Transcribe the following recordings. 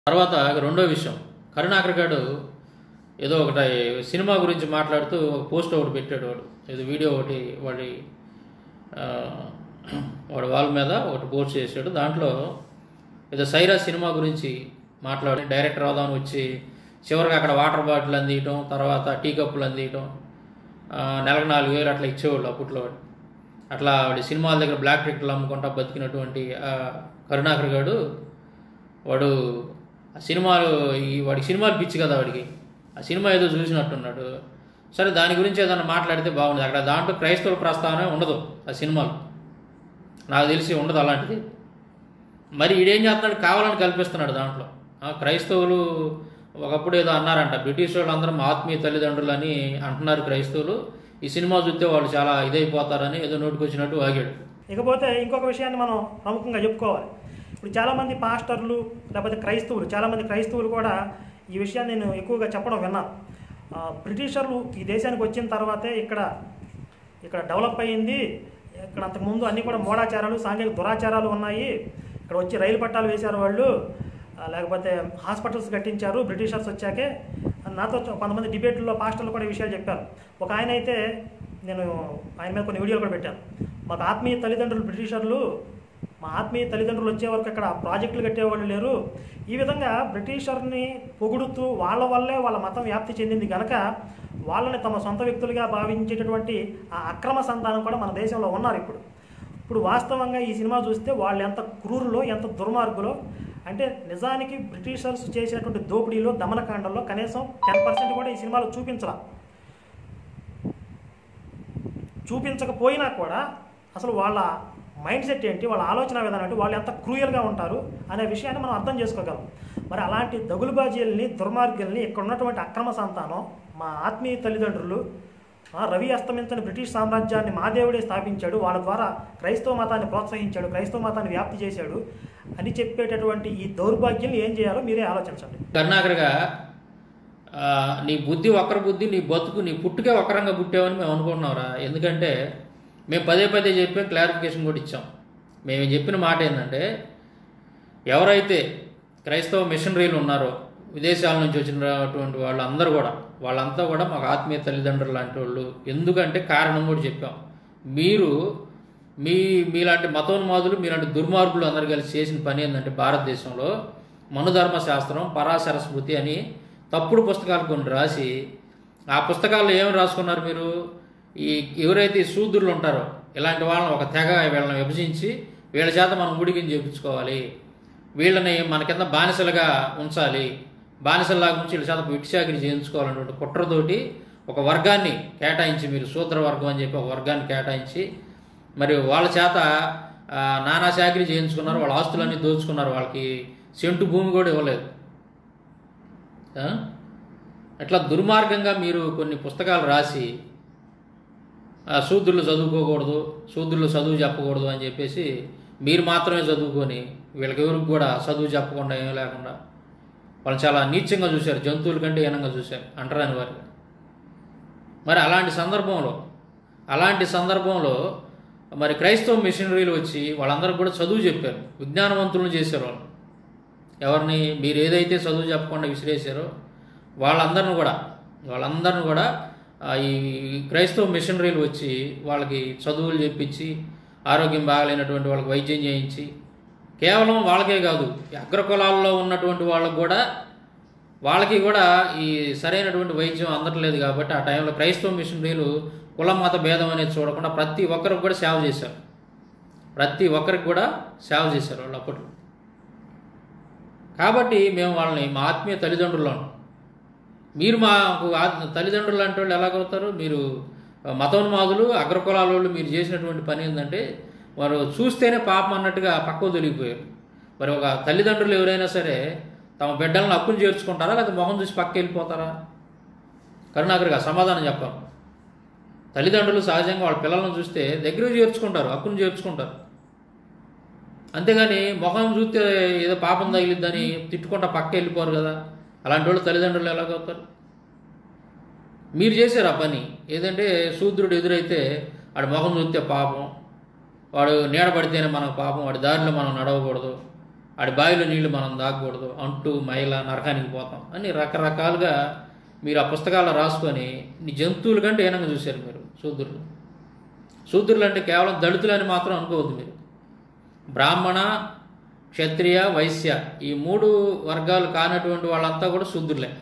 తర్వాత రెండో విషయం కరుణాకర్ గారు ఏదో ఒకటి సినిమా గురించి మాట్లాడుతూ ఒక పోస్ట్ ఒకటి పెట్టాడు వాడు ఏదో వీడియో ఒకటి వాడి ఆ, వాడి వాల్ మీద ఒకటి పోస్ట్ చేశాడు దాంట్లో ఏదో సైరా సినిమా గురించి మాట్లాడి డైరెక్టర్ అవుదామని వచ్చి చివరికి అక్కడ వాటర్ బాటిల్ అందియటం తర్వాత టీ కప్పులు అందియటం ఆ, నెలకు నాలుగు వేలు అట్లా ఇచ్చేవాళ్ళు అప్పట్లో వాడు అట్లా వాడి సినిమాల దగ్గర బ్లాక్ టికెట్లు అమ్ముకుంటా బతికినటువంటి ఆ కరుణాకర్ గారు వాడు ఆ సినిమాలు ఈ వాడికి సినిమాలు పిచ్చి కదా వాడికి ఆ సినిమా ఏదో చూసినట్టున్నాడు సరే దాని గురించి ఏదైనా మాట్లాడితే బాగుండదు అక్కడ దాంట్లో క్రైస్తవ ప్రస్తావన ఉండదు ఆ సినిమాలో నాకు తెలిసి ఉండదు అలాంటిది మరి ఈడేం చేస్తున్నాడు కావాలని కల్పిస్తున్నాడు దాంట్లో ఆ, క్రైస్తవులు ఒకప్పుడు ఏదో అన్నారంట బ్రిటిష్ వాళ్ళు అందరం ఆత్మీయ తల్లిదండ్రులు అని అంటున్నారు క్రైస్తవులు ఈ సినిమా చూస్తే వాళ్ళు చాలా ఇదైపోతారని ఏదో నోటుకొచ్చినట్టు వాగాడు ఇకపోతే ఇంకొక విషయాన్ని మనం ప్రముఖంగా చెప్పుకోవాలి ఇప్పుడు చాలామంది పాస్టర్లు లేకపోతే క్రైస్తవులు చాలామంది క్రైస్తవులు కూడా ఈ విషయాన్ని నేను ఎక్కువగా చెప్పడం విన్నాను ఆ, బ్రిటిషర్లు ఈ దేశానికి వచ్చిన తర్వాతే ఇక్కడ ఇక్కడ డెవలప్ అయ్యింది ఇక్కడ అంతకుముందు అన్నీ కూడా మూఢాచారాలు సాంఘిక దురాచారాలు ఉన్నాయి ఇక్కడ వచ్చి రైలు పట్టాలు వేశారు వాళ్ళు ఆ, లేకపోతే హాస్పిటల్స్ కట్టించారు బ్రిటిషర్స్ వచ్చాకే నాతో చ- కొంతమంది డిబేట్లో పాస్టర్లు కూడా ఈ విషయాలు చెప్పారు ఒక ఆయన అయితే నేను ఆయన మీద కొన్ని వీడియోలు కూడా పెట్టాను మాకు ఆత్మీయ తల్లిదండ్రులు బ్రిటిషర్లు మా ఆత్మీయ తల్లిదండ్రులు వచ్చే వరకు ఇక్కడ ప్రాజెక్టులు కట్టేవాళ్ళు లేరు ఈ విధంగా బ్రిటిషర్ని పొగుడుతూ వాళ్ళ వల్లే వాళ్ళ మతం వ్యాప్తి చెందింది కనుక వాళ్ళని తమ సొంత వ్యక్తులుగా భావించేటటువంటి ఆ అక్రమ సంతానం కూడా మన దేశంలో ఉన్నారు ఇప్పుడు ఇప్పుడు వాస్తవంగా ఈ సినిమా చూస్తే వాళ్ళు ఎంత క్రూరులో ఎంత దుర్మార్గులో అంటే నిజానికి బ్రిటిషర్స్ చేసినటువంటి దోపిడీలో దమనకాండంలో కనీసం టెన్ పర్సెంట్ కూడా ఈ సినిమాలో చూపించలా చూపించకపోయినా కూడా అసలు వాళ్ళ మైండ్ సెట్ ఏంటి వాళ్ళ ఆలోచన విధానం ఏంటి వాళ్ళు ఎంత క్రూయల్గా ఉంటారు అనే విషయాన్ని మనం అర్థం చేసుకోగలం మరి అలాంటి దగులుబాజీల్ని దుర్మార్గుల్ని ఇక్కడ ఉన్నటువంటి అక్రమ సంతానం మా ఆత్మీయ తల్లిదండ్రులు ఆ, రవి అస్తమించని బ్రిటిష్ సామ్రాజ్యాన్ని మా దేవుడే స్థాపించాడు వాళ్ళ ద్వారా క్రైస్తవ మతాన్ని ప్రోత్సహించాడు క్రైస్తవ మతాన్ని వ్యాప్తి చేశాడు అని చెప్పేటటువంటి ఈ దౌర్భాగ్యం ఏం చేయాలో మీరే ఆలోచించండి కరుణాకర్గా ఆ, నీ బుద్ధి ఒక్కర బుద్ధి నీ బతుకు నీ పుట్టుకే ఒక్కరంగా పుట్టావని మేము అనుకుంటున్నావురా ఎందుకంటే మేము పదే పదే చెప్పే క్లారిఫికేషన్ కూడా ఇచ్చాం మేము చెప్పిన మాట ఏంటంటే ఎవరైతే క్రైస్తవ మిషనరీలు ఉన్నారో విదేశాల నుంచి వచ్చినటువంటి వాళ్ళందరూ కూడా వాళ్ళంతా కూడా మాకు ఆత్మీయ తల్లిదండ్రులు లాంటి వాళ్ళు ఎందుకంటే కారణం కూడా చెప్పాం మీరు మీ మీలాంటి మతోన్మాదులు మీలాంటి దుర్మార్గులు అందరు కలిసి చేసిన పని ఏంటంటే భారతదేశంలో మనుధర్మ శాస్త్రం పరాశర స్మృతి అని తప్పుడు పుస్తకాలు కొన్ని రాసి ఆ పుస్తకాల్లో ఏమి రాసుకున్నారు మీరు ఈ ఎవరైతే ఈ శూద్రులు ఉంటారో ఇలాంటి వాళ్ళని ఒక తెగ వీళ్ళని విభజించి వీళ్ళ చేత మనం గుడికిని చేపించుకోవాలి వీళ్ళని మన కింద బానిసలుగా ఉంచాలి బానిసల్లాగా ఉంచి వీళ్ళ చేత విడిచాకిరి చేయించుకోవాలన్నటువంటి కుట్రతోటి ఒక వర్గాన్ని కేటాయించి మీరు శూద్ర వర్గం అని చెప్పి ఒక వర్గాన్ని కేటాయించి మరి వాళ్ళ చేత ఆ, నానా చాకరీ చేయించుకున్నారు వాళ్ళ ఆస్తులన్నీ దోచుకున్నారు వాళ్ళకి సెంటు భూమి కూడా ఇవ్వలేదు ఆ? అట్లా దుర్మార్గంగా మీరు కొన్ని పుస్తకాలు రాసి ఆ, శూద్రులు చదువుకోకూడదు శూద్రులు చదువు చెప్పకూడదు అని చెప్పేసి మీరు మాత్రమే చదువుకొని వీళ్ళకి ఎవరికి కూడా చదువు చెప్పకుండా ఏమీ లేకుండా వాళ్ళు చాలా నీచంగా చూశారు జంతువుల కంటే హీనంగా చూశారు అంటరాని వారిని మరి అలాంటి సందర్భంలో అలాంటి సందర్భంలో మరి క్రైస్తవ మిషనరీలు వచ్చి వాళ్ళందరికీ కూడా చదువు చెప్పారు విజ్ఞానవంతులను చేశారు వాళ్ళు ఎవరిని మీరు ఏదైతే చదువు చెప్పకుండా విసిరేశారో వాళ్ళందరిని కూడా వాళ్ళందరిని కూడా ఆ, ఈ క్రైస్తవ మిషనరీలు వచ్చి వాళ్ళకి చదువులు చెప్పించి ఆరోగ్యం బాగలేనటువంటి వాళ్ళకి వైద్యం చేయించి కేవలం వాళ్ళకే కాదు ఈ అగ్రకులాల్లో ఉన్నటువంటి వాళ్ళకు కూడా వాళ్ళకి కూడా ఈ సరైనటువంటి వైద్యం అందట్లేదు కాబట్టి ఆ టైంలో క్రైస్తవ మిషనరీలు కుల మత భేదం అనేది చూడకుండా ప్రతి ఒక్కరికి కూడా సేవ చేశారు ప్రతి ఒక్కరికి కూడా సేవ చేశారు వాళ్ళు అప్పట్లో కాబట్టి మేము వాళ్ళని మా ఆత్మీయ తల్లిదండ్రులను మీరు మాకు ఆ- తల్లిదండ్రులు లాంటి వాళ్ళు ఎలాగవుతారు మీరు మతోన్మాదులు అగ్రకులాల వాళ్ళు మీరు చేసినటువంటి పని ఏంటంటే వారు చూస్తేనే పాపం అన్నట్టుగా పక్కకు తొలిగిపోయారు మరి ఒక తల్లిదండ్రులు ఎవరైనా సరే తమ బిడ్డలను అప్పులు చేర్చుకుంటారా లేదా మొహం చూసి పక్క వెళ్ళిపోతారా కరుణాకర్గా సమాధానం చెప్పాలి తల్లిదండ్రులు సహజంగా వాళ్ళ పిల్లలను చూస్తే దగ్గర చేర్చుకుంటారు అప్పును చేర్చుకుంటారు అంతేగాని మొహం చూస్తే ఏదో పాపం తగిలిద్దని తిట్టుకుంటా పక్క వెళ్ళిపోరు కదా అలాంటి వాళ్ళు తల్లిదండ్రులు ఎలాగవుతారు మీరు చేశారు ఆ పని ఏదంటే శూద్రుడు ఎదురైతే వాడి మొహం చూస్తే పాపం వాడు నీడబడితేనే మనకు పాపం వాడి దారిలో మనం నడవకూడదు ఆడి బావిలో నీళ్లు మనం దాగకూడదు అంటూ మైల నరకానికి పోతాం అని రకరకాలుగా మీరు ఆ పుస్తకాల్లో రాసుకొని నీ జంతువుల కంటే ఏనంగా చూశారు మీరు శూద్రులు శూద్రులు అంటే కేవలం దళితులని మాత్రం అనుకోవద్దు మీరు బ్రాహ్మణ క్షత్రియ వైశ్య ఈ మూడు వర్గాలు కానటువంటి వాళ్ళంతా కూడా శూద్రులే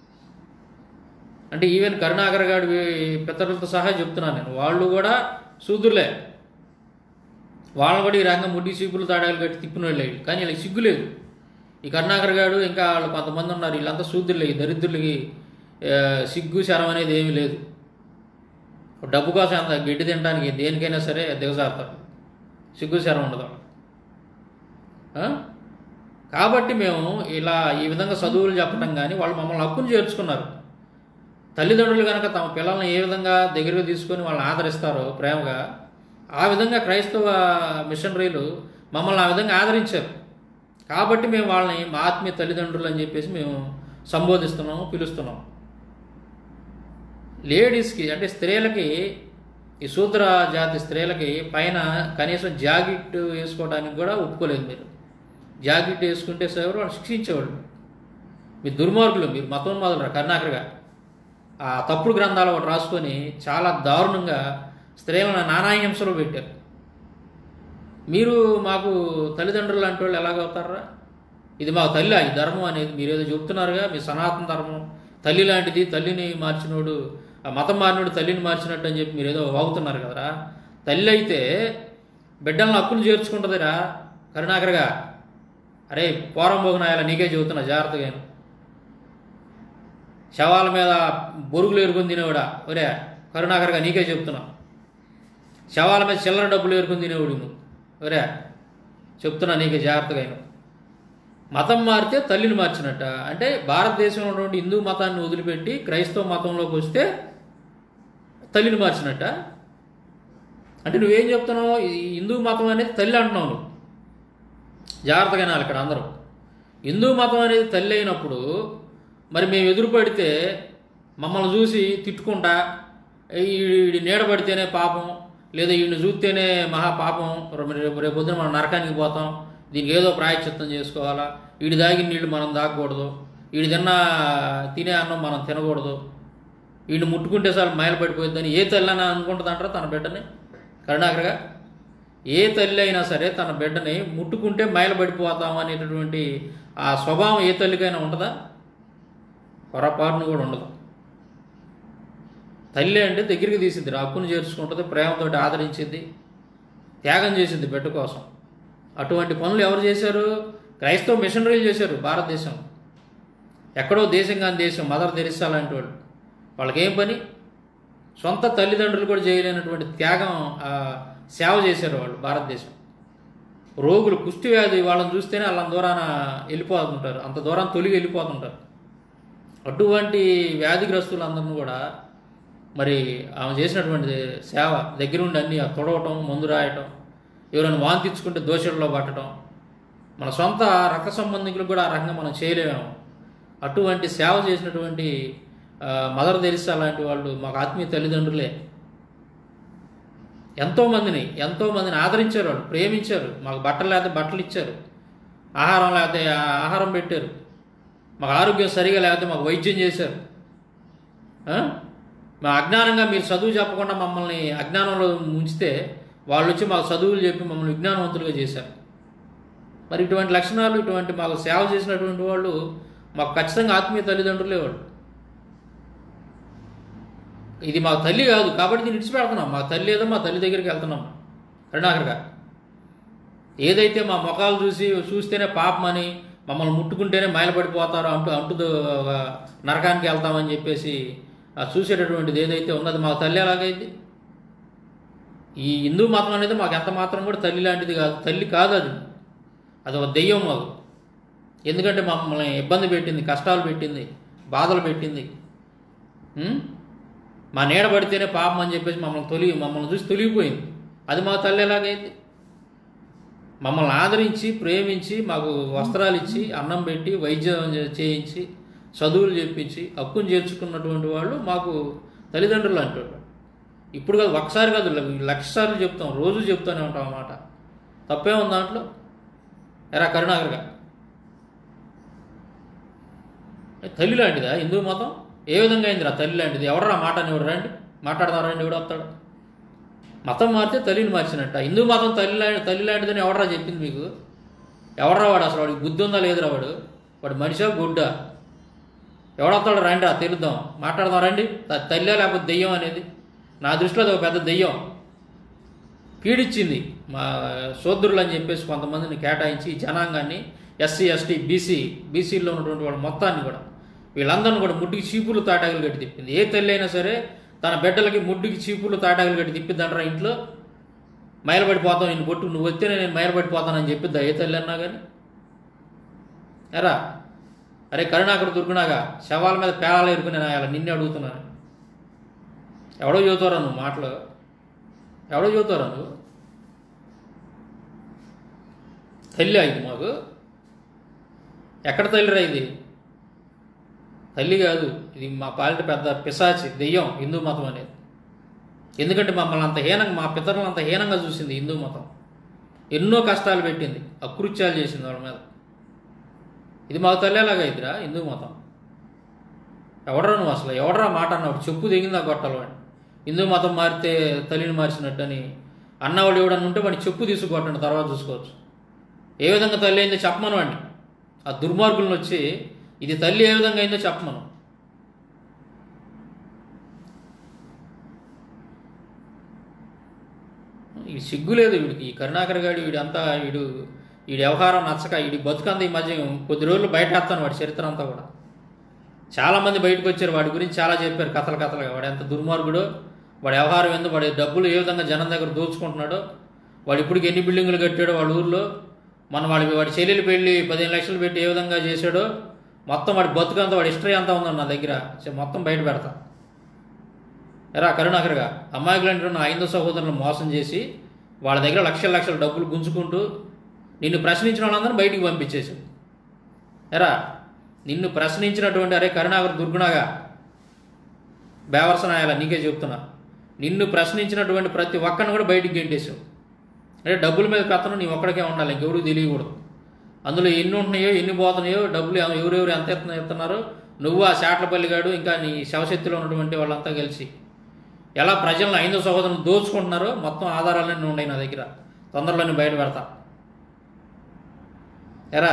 అంటే ఈవెన్ కరుణాకర్ గారి పితరులతో సహా చెప్తున్నాను నేను వాళ్ళు కూడా శూద్రులే వాళ్ళు కూడా ఈ రంగం ముడ్డి సిగ్గులు తాడాలు కట్టి తిప్పిన వాళ్ళే కానీ వీళ్ళకి సిగ్గు లేదు ఈ కరుణాకర్ గారు ఇంకా వాళ్ళు కొంతమంది ఉన్నారు వీళ్ళంతా శూద్రులే ఈ దరిద్రులకి ఆ, సిగ్గు శరం అనేది ఏమీ లేదు డబ్బు కోసం అంత గడ్డి తినడానికి దేనికైనా సరే దిగజారుతారు సిగ్గు శరం ఉండదు వాళ్ళకి. ఆ? కాబట్టి మేము ఇలా ఈ విధంగా చదువులు చెప్పడం కానీ వాళ్ళు మమ్మల్ని హక్కును చేర్చుకున్నారు తల్లిదండ్రులు కనుక తమ పిల్లల్ని ఏ విధంగా దగ్గరకు తీసుకొని వాళ్ళని ఆదరిస్తారో ప్రేమగా ఆ విధంగా క్రైస్తవ మిషనరీలు మమ్మల్ని ఆ విధంగా ఆదరించారు కాబట్టి మేము వాళ్ళని మా ఆత్మీయ తల్లిదండ్రులు అని చెప్పేసి మేము సంబోధిస్తున్నాము పిలుస్తున్నాము లేడీస్కి అంటే స్త్రీలకి ఈ శూద్ర జాతి స్త్రీలకి పైన కనీసం జాకెట్ వేసుకోవడానికి కూడా ఒప్పుకోలేదు మీరు జాకెట్ వేసుకుంటే ఎవరు వాళ్ళు శిక్షించేవాళ్ళు మీరు దుర్మార్గులు మీరు మతోన్మాదులు కర్ణాకరగా ఆ తప్పుడు గ్రంథాలు ఒకటి రాసుకొని చాలా దారుణంగా స్త్రీలను నానాహింసలో పెట్టారు మీరు మాకు తల్లిదండ్రులు లాంటి వాళ్ళు ఎలాగవుతారా ఇది మా తల్లి ఈ ధర్మం అనేది మీరు ఏదో చెప్తున్నారుగా మీ సనాతన ధర్మం తల్లి లాంటిది తల్లిని మార్చినోడు ఆ మతం మారినోడు తల్లిని మార్చినట్టు అని చెప్పి మీరు ఏదో వాగుతున్నారు కదరా తల్లి అయితే బిడ్డలను హక్కును చేర్చుకుంటుందిరా కరుణాకరగా అరే పోరం పోగునాయాల నీకే చెబుతున్నా జాగ్రత్తగా శవాల మీద బొరుగులు ఎరుకుని తినేవాడా ఒరే కరుణాకరగా నీకే చెప్తున్నా శవాల మీద చిల్లర డబ్బులు ఎరుకుని తినేవాడు నువ్వు ఒరే చెప్తున్నా నీకే జాగ్రత్తగా అయినా మతం మారితే తల్లిని మార్చినట్ట అంటే భారతదేశంలో ఉన్నటువంటి హిందూ మతాన్ని వదిలిపెట్టి క్రైస్తవ మతంలోకి వస్తే తల్లిని మార్చినట్ట అంటే నువ్వేం చెప్తున్నావు ఈ హిందూ మతం అనేది తల్లి అంటున్నావు నువ్వు జాగ్రత్తగా వినాలి ఇక్కడ అందరూ హిందూ మతం అనేది తల్లి అయినప్పుడు మరి మేము ఎదురుపడితే మమ్మల్ని చూసి తిట్టుకుంటా ఈ నీడ పడితేనే పాపం లేదా వీడిని చూస్తేనే మహా పాపం రేపు రేపు పొద్దున మనం నరకానికి పోతాం దీనికి ఏదో ప్రాయశ్చిత్తం చేసుకోవాలా వీడి దాగిన నీళ్ళు మనం దాగకూడదు వీడి తిన్న తినే అన్నం మనం తినకూడదు వీడిని ముట్టుకుంటే చాలు మైలు పడిపోయిద్దని ఏ తల్లి అయినా అనుకుంటుందంటారా తన బిడ్డని కరుణాకరగా ఏ తల్లి అయినా సరే తన బిడ్డని ముట్టుకుంటే మైలు పడిపోతాం అనేటటువంటి ఆ స్వభావం ఏ తల్లికైనా ఉంటుందా పొరపాటును కూడా ఉండదు తల్లి అంటే దగ్గరికి తీసిద్ది హక్కును చేర్చుకుంటుంది ప్రేమతోటి ఆదరించింది త్యాగం చేసింది బిడ్డ కోసం అటువంటి పనులు ఎవరు చేశారు క్రైస్తవ మిషనరీలు చేశారు భారతదేశం ఎక్కడో దేశం కాని దేశం మదర్ తెరిసా లాంటి వాళ్ళు వాళ్ళకేం పని సొంత తల్లిదండ్రులు కూడా చేయలేనటువంటి త్యాగం ఆ, సేవ చేశారు వాళ్ళు భారతదేశం రోగులు కుష్టి వ్యాధి వాళ్ళని చూస్తేనే వాళ్ళ దూరాన వెళ్ళిపోతుంటారు అంత దూరం తొలిగి వెళ్ళిపోతుంటారు అటువంటి వ్యాధిగ్రస్తులందరినీ కూడా మరి ఆమె చేసినటువంటి సేవ దగ్గరుండి అన్ని తొడవటం మందు రాయటం ఎవరైనా వాంతించుకుంటే దోషుల్లో పట్టడం మన సొంత రక్త సంబంధికులకు కూడా ఆ రకంగా మనం చేయలేము అటువంటి సేవ చేసినటువంటి ఆ, మదర్ తెరిసా లాంటి వాళ్ళు మాకు ఆత్మీయ తల్లిదండ్రులే ఎంతోమందిని ఎంతోమందిని ఆదరించారు వాళ్ళు ప్రేమించారు మాకు బట్టలు లేకపోతే బట్టలు ఇచ్చారు ఆహారం లేకపోతే ఆ- ఆహారం పెట్టారు మాకు ఆరోగ్యం సరిగా లేకపోతే మాకు వైద్యం చేశారు ఆ? మా అజ్ఞానంగా మీరు చదువు చెప్పకుండా మమ్మల్ని అజ్ఞానంలో ఉంచితే వాళ్ళు వచ్చి మాకు చదువులు చెప్పి మమ్మల్ని విజ్ఞానవంతులుగా చేశారు మరి ఇటువంటి లక్షణాలు ఇటువంటి మాకు సేవ చేసినటువంటి వాళ్ళు మాకు ఖచ్చితంగా ఆత్మీయ తల్లిదండ్రులే వాళ్ళు ఇది మాకు తల్లి కాదు కాబట్టి దీన్ని విడిచిపెడుతున్నాం మా తల్లి ఏదో మా తల్లి దగ్గరికి వెళ్తున్నాం కరుణాకరగా ఏదైతే మా ముఖాలు చూసి చూస్తేనే పాపమని మమ్మల్ని ముట్టుకుంటేనే మైలపడిపోతారో అంటూ అంటూ ఒక నరకానికి వెళ్తామని చెప్పేసి ఆ చూసేటటువంటిది ఏదైతే ఉన్నది మా తల్లి ఎలాగైంది ఈ హిందూ మతం అనేది మాకు ఎంత మాత్రం కూడా తల్లి లాంటిది కాదు తల్లి కాదు అది అది ఒక దెయ్యం మాకు ఎందుకంటే మమ్మల్ని ఇబ్బంది పెట్టింది కష్టాలు పెట్టింది బాధలు పెట్టింది ఉం? మా నీడ పడితేనే పాపం అని చెప్పేసి మమ్మల్ని తొలి మమ్మల్ని చూసి తొలిగిపోయింది అది మా తల్లి ఎలాగైంది మమ్మల్ని ఆదరించి ప్రేమించి మాకు వస్త్రాలు ఇచ్చి అన్నం పెట్టి వైద్యం చే- చేయించి చదువులు చెప్పించి హక్కును చేర్చుకున్నటువంటి వాళ్ళు మాకు తల్లిదండ్రులు అంటారు ఇప్పుడు కాదు ఒకసారి కాదు ల- లక్ష సార్లు చెప్తాం రోజు చెప్తూనే ఉంటాం అన్నమాట తప్పే ఉంది దాంట్లో ఎరా కరుణాకర్గా తల్లి లాంటిదా హిందూ మతం ఏ విధంగా అయిందిరా తల్లి లాంటిది ఎవడరా మాట ఎవడు రండి మాట్లాడదాం రండి ఎవడు వస్తాడు మతం మారితే తల్లిని మార్చినట్ట హిందూ మతం తల్లి లాంటి తల్లి లాంటిదని ఎవడరా చెప్పింది మీకు ఎవడరా వాడు అసలు వాడికి బుద్ధి ఉందా లేదురా వాడు వాడు మనిషా గుడ్డా ఎవడొస్తాడు రండి రా తెలుద్దాం మాట్లాడదాం రండి త- తల్లి లేకపోతే దెయ్యం అనేది నా దృష్టిలో అది ఒక పెద్ద దెయ్యం పీడిచ్చింది మా సోదరులు అని చెప్పేసి కొంతమందిని కేటాయించి ఈ జనాంగాన్ని ఎస్సీ ఎస్టీ బీసీ బీసీలో ఉన్నటువంటి వాళ్ళ మొత్తాన్ని కూడా వీళ్ళందరిని కూడా ముడ్డికి చీపులు తాటాకులు కట్టి తిప్పింది ఏ తల్లి అయినా సరే తన బిడ్డలకి ముడ్డికి చీపులు తాటాకులు కట్టి తిప్పిద్దంటారా ఇంట్లో మైలపడిపోతాం నేను పొట్టు నువ్వు వస్తేనే నేను మైలపడిపోతానని చెప్పిద్దా ఏ తల్లి అన్నా కానీ ఎరా అరే కరుణాకర్ దుర్గుణాగా శవాల మీద పేలాలు ఎరుకునే అలా నిన్నే అడుగుతున్నాను ఎవడో చదువుతారా నువ్వు మాటలు ఎవడో చదువుతారా నువ్వు తల్లి ఇది మాకు ఎక్కడ తల్లిరా ఇది తల్లి కాదు ఇది మా పాలిట పెద్ద పిశాచి దెయ్యం హిందూ మతం అనేది ఎందుకంటే మమ్మల్ని అంత హీనంగా మా పితరులను అంత హీనంగా చూసింది హిందూ మతం ఎన్నో కష్టాలు పెట్టింది అకృత్యాలు చేసింది వాళ్ళ మీద ఇది మాకు తల్లేలాగా ఇదిరా హిందూ మతం ఎవడరా నువ్వు అసలు ఎవడరా మాట అన్నావు చెప్పు దిగిందా కొట్టాలి వాడిని హిందూ మతం మారితే తల్లిని మార్చినట్టని అన్నవాడు ఎవడన్నా ఉంటే వాడిని చెప్పు తీసుకొట్టండి తర్వాత చూసుకోవచ్చు ఏ విధంగా తల్లి అయిందో చెప్పమను వాడిని ఆ దుర్మార్గులను వచ్చి ఇది తల్లి ఏ విధంగా అయిందో చెప్పమను ఈ సిగ్గు లేదు వీడికి ఈ కరుణాకర్ గాడు వీడంతా వీడు వీడి వ్యవహారం నచ్చక వీడి బతుకంతా ఈ మధ్య కొద్ది రోజులు బయట వేస్తాను వాడి చరిత్ర అంతా కూడా చాలామంది బయటకు వచ్చారు వాడి గురించి చాలా చెప్పారు కథలు కథలుగా వాడు ఎంత దుర్మార్గుడో వాడి వ్యవహారం ఎందుకు వాడి డబ్బులు ఏ విధంగా జనం దగ్గర దోచుకుంటున్నాడో వాడు ఇప్పటికి ఎన్ని బిల్డింగులు కట్టాడో వాళ్ళ ఊర్లో మన వాడి వాడి చెల్లెలు పెళ్ళి పదిహేను లక్షలు పెట్టి ఏ విధంగా చేశాడో మొత్తం వాడి బతుకంతా వాడి హిస్టరీ అంతా ఉందండి నా దగ్గర చే- మొత్తం బయట పెడతా ఎరా కరుణాకర్గా అమ్మాయిలు అంటే నా ఐదో సహోదరులను మోసం చేసి వాళ్ళ దగ్గర లక్షల లక్షల డబ్బులు గుంజుకుంటూ నిన్ను ప్రశ్నించిన వాళ్ళందరినీ బయటికి పంపించేసావు ఎరా నిన్ను ప్రశ్నించినటువంటి అరే కరుణాకర్ దుర్గుణగా బేవర్సనాయాల నీకే చెప్తున్నా నిన్ను ప్రశ్నించినటువంటి ప్రతి ఒక్కరిని కూడా బయటికి గెంటేసావు అంటే డబ్బుల మీద పెత్తనం నీ ఒక్కడికే ఉండాలి ఇంకెవరికి తెలియకూడదు అందులో ఎన్ని ఉంటున్నాయో ఎన్ని పోతున్నాయో డబ్బులు ఎవ- ఎవరెవరు ఎంత ఎత్తున- ఎత్తున్నారో నువ్వు ఆ శాట్లపల్లి గాడు ఇంకా నీ శవశక్తిలో ఉన్నటువంటి వాళ్ళంతా కలిసి ఎలా ప్రజలను ఐదో సహోదరులు దోచుకుంటున్నారో మొత్తం ఆధారాలన్నీ ఉన్నాయి నా దగ్గర తొందరలోనే బయట పెడతా ఎరా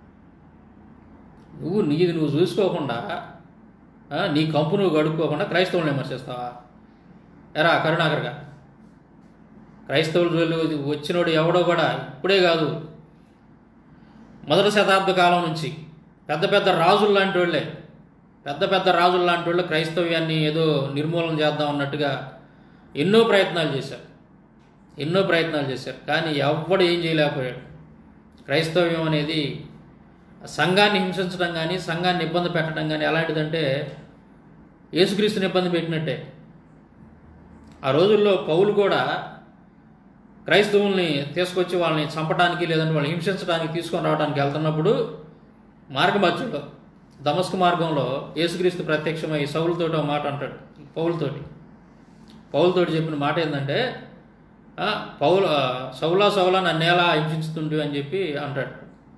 నువ్వు నీది నువ్వు చూసుకోకుండా ఆ, నీ కంపు నువ్వు గడుపుకోకుండా క్రైస్తవులను విమర్శిస్తావా ఎరా కరుణాకర్గా క్రైస్తవులు జోలికి వచ్చినోడు ఎవడో కూడా ఇప్పుడే కాదు మొదటి శతాబ్ద కాలం నుంచి పెద్ద పెద్ద రాజులు లాంటి వాళ్ళే పెద్ద పెద్ద రాజులు లాంటి వాళ్ళు క్రైస్తవ్యాన్ని ఏదో నిర్మూలన చేద్దాం అన్నట్టుగా ఎన్నో ప్రయత్నాలు చేశారు ఎన్నో ప్రయత్నాలు చేశారు కానీ ఎవ్వడు ఏం చేయలేకపోయాడు క్రైస్తవ్యం అనేది సంఘాన్ని హింసించడం కానీ సంఘాన్ని ఇబ్బంది పెట్టడం కానీ ఎలాంటిదంటే యేసుక్రీస్తుని ఇబ్బంది పెట్టినట్టే ఆ రోజుల్లో పౌలు కూడా క్రైస్తవుల్ని తీసుకొచ్చి వాళ్ళని చంపడానికి లేదంటే వాళ్ళని హింసించడానికి తీసుకొని రావడానికి వెళ్తున్నప్పుడు మార్గమధ్యలో దమస్కు మార్గంలో యేసుక్రీస్తు ప్రత్యక్షమై సౌలుతోటి ఒక మాట అంటాడు పౌలుతోటి పౌలుతోటి చెప్పిన మాట ఏంటంటే "ఆ, పౌలు ఆ, సౌలా సౌలా నన్ను ఎలా హింసిస్తుంటే అని చెప్పి అంటాడు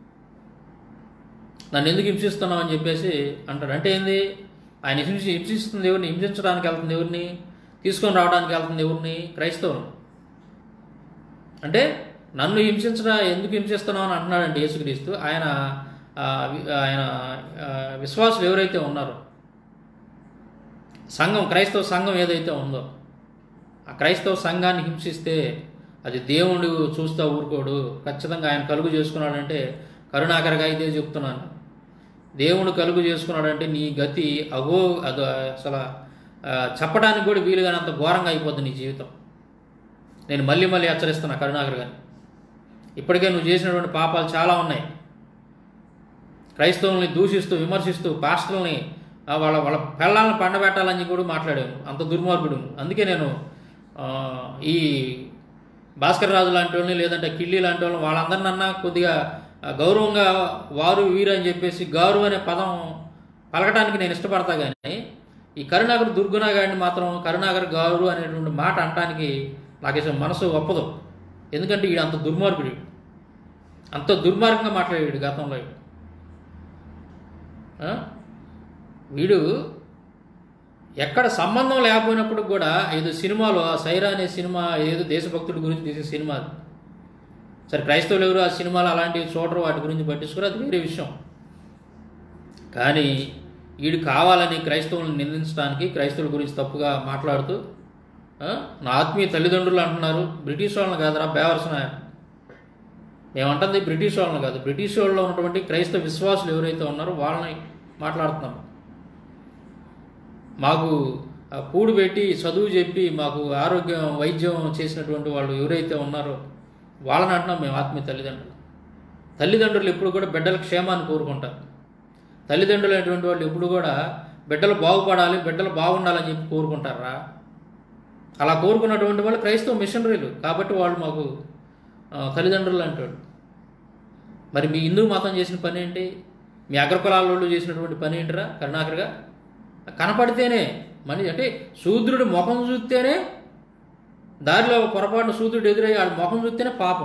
నన్ను ఎందుకు హింసిస్తున్నావు అని చెప్పేసి అంటాడు అంటే ఏంది ఆయన హింసి హింసిస్తుంది ఎవరిని హింసించడానికి వెళ్తుంది ఎవరిని తీసుకొని రావడానికి వెళ్తుంది ఎవరిని క్రైస్తవులు అంటే నన్ను హింసించడా ఎందుకు హింసిస్తున్నావు అని అంటున్నాడంటే యేసుక్రీస్తు ఆయన ఆ, వి- ఆయన ఆ, విశ్వాసులు ఎవరైతే ఉన్నారో సంఘం క్రైస్తవ సంఘం ఏదైతే ఉందో ఆ క్రైస్తవ సంఘాన్ని హింసిస్తే అది దేవుడు చూస్తా ఊరుకోడు ఖచ్చితంగా ఆయన కలుగు చేసుకున్నాడంటే కరుణాకరగా ఇదే చెప్తున్నాను దేవుడు కలుగు చేసుకున్నాడంటే నీ గతి అగో అది అసలు ఆ, చెప్పడానికి కూడా వీలుగానంత ఘోరంగా అయిపోద్ది నీ జీవితం నేను మళ్ళీ మళ్ళీ హెచ్చరిస్తున్నా కరుణాకర్ గారిని ఇప్పటికే నువ్వు చేసినటువంటి పాపాలు చాలా ఉన్నాయి క్రైస్తవుల్ని దూషిస్తూ విమర్శిస్తూ పాస్టర్లని ఆ, వాళ్ళ వాళ్ళ పెళ్ళాలను పండబెట్టాలని కూడా మాట్లాడాను అంత దుర్మార్గుడు అందుకే నేను ఆ, ఈ భాస్కర్ రాజు లాంటి వాళ్ళని లేదంటే కిళ్ళి లాంటి వాళ్ళని వాళ్ళందరినన్నా కొద్దిగా ఆ, గౌరవంగా వారు వీరు అని చెప్పేసి గారు అనే పదం పలకటానికి నేను ఇష్టపడతా కానీ ఈ కరుణాకర్ దుర్గుణ గారిని మాత్రం కరుణాకర్ గారు అనేటువంటి మాట అనటానికి నాకు అసలు మనసు ఒప్పదు ఎందుకంటే వీడు అంత దుర్మార్గుడు వీడు. అంత దుర్మార్గంగా మాట్లాడాడు గతంలో వీడు. ఆ? వీడు ఎక్కడ సంబంధం లేకపోయినప్పుడు కూడా ఏదో సినిమాలో ఆ సైరా అనే సినిమా ఏదో దేశభక్తుడి గురించి తీసే సినిమా అది. సరే క్రైస్తవులు ఎవరు ఆ సినిమాలు అలాంటివి చూడరు వాటి గురించి పట్టించుకోరు అది వేరే విషయం కానీ వీడు కావాలని క్రైస్తవులను నిందించడానికి క్రైస్తవుల గురించి తప్పుగా మాట్లాడుతూ ఆ, నా ఆత్మీయ తల్లిదండ్రులు అంటున్నారు బ్రిటిష్ వాళ్ళని కాదురా బేవర్సన మేమంటుంది బ్రిటిష్ వాళ్ళని కాదు బ్రిటిష్ వాళ్ళలో ఉన్నటువంటి క్రైస్తవ విశ్వాసులు ఎవరైతే ఉన్నారో వాళ్ళని మాట్లాడుతున్నాం మాకు ఆ, కూడు పెట్టి చదువు చెప్పి మాకు ఆరోగ్యం వైద్యం చేసినటువంటి వాళ్ళు ఎవరైతే ఉన్నారో వాళ్ళని అంటున్నాం మేము ఆత్మీయ తల్లిదండ్రులు తల్లిదండ్రులు ఎప్పుడు కూడా బిడ్డల క్షేమాన్ని కోరుకుంటారు తల్లిదండ్రులు అనేటువంటి వాళ్ళు ఎప్పుడు కూడా బిడ్డలు బాగుపడాలి బిడ్డలు బాగుండాలని చెప్పి కోరుకుంటారా అలా కోరుకున్నటువంటి వాళ్ళు క్రైస్తవ మిషనరీలు కాబట్టి వాళ్ళు మాకు ఆ, తల్లిదండ్రులు అంటాడు మరి మీ హిందూ మతం చేసిన పని ఏంటి మీ అగ్రకులాల వాళ్ళు చేసినటువంటి పని ఏంటిరా కరుణాకర్గా కనపడితేనే మనిషి అంటే శూద్రుడి ముఖం చూస్తేనే దారిలో పొరపాటున శూద్రుడు ఎదురయ్యి వాడి ముఖం చూస్తేనే పాపం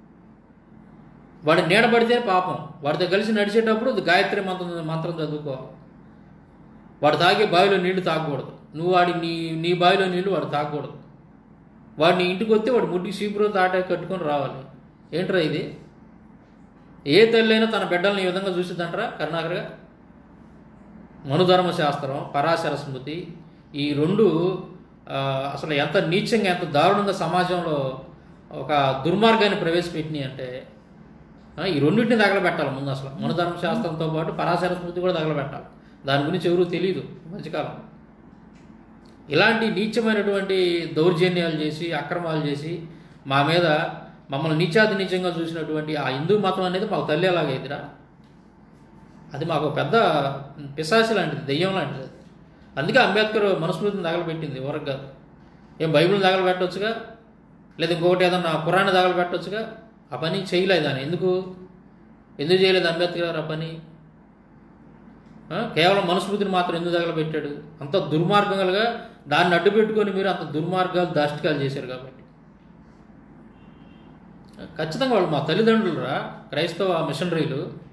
వాడి నీడ పడితేనే పాపం వాడితో కలిసి నడిచేటప్పుడు గాయత్రి మంత్రం మంత్రం చదువుకోవాలి వాడు తాగే బావిలో నీళ్లు తాగకూడదు నువ్వు వాడి నీ నీ బావిలో నీళ్లు వాడు తాగకూడదు వాడు నీ ఇంటికి వస్తే వాడు ముడ్డికి సీపురం తాట కట్టుకొని రావాలి ఏంట్రా ఇది ఏ తల్లి అయినా తన బిడ్డల్ని ఈ విధంగా చూసిద్దంటారా కరుణాకర్గా మనుధర్మ శాస్త్రం పరాశర స్మృతి ఈ రెండు ఆ, అసలు ఎంత నీచంగా ఎంత దారుణంగా సమాజంలో ఒక దుర్మార్గాన్ని ప్రవేశపెట్టినాయి అంటే ఆ, ఈ రెండింటిని తగలబెట్టాలి ముందు అసలు మనుధర్మ శాస్త్రంతో పాటు పరాశర స్మృతి కూడా తగలబెట్టాలి దాని గురించి ఎవరూ తెలియదు ఈ మధ్యకాలం ఇలాంటి నీచమైనటువంటి దౌర్జన్యాలు చేసి అక్రమాలు చేసి మా మీద మమ్మల్ని నీచాతి నీచంగా చూసినటువంటి ఆ హిందూ మతం అనేది మాకు తల్లి ఎలాగైందిరా అది మాకు ఒక పెద్ద పిశాచి లాంటిది దెయ్యం లాంటిది అది. అందుకే అంబేద్కర్ మనుస్మృతిని తగలబెట్టింది ఎవరికి కాదు ఏం బైబిల్ని తగలబెట్టొచ్చుగా లేదా ఇంకొకటి ఏదన్నా పురాణ తగలబెట్టొచ్చుగా ఆ పని చేయలేదు ఆయన ఎందుకు ఎందుకు చేయలేదు అంబేద్కర్ గారు ఆ పని ఆ? కేవలం మనుస్మృతిని మాత్రం ఎందుకు తగలబెట్టాడు అంత దుర్మార్గంగా దాన్ని అడ్డు పెట్టుకొని మీరు అంత దుర్మార్గాలు దాష్టికాలు చేశారు కాబట్టి ఖచ్చితంగా వాళ్ళు మా తల్లిదండ్రులు రా క్రైస్తవ మిషనరీలు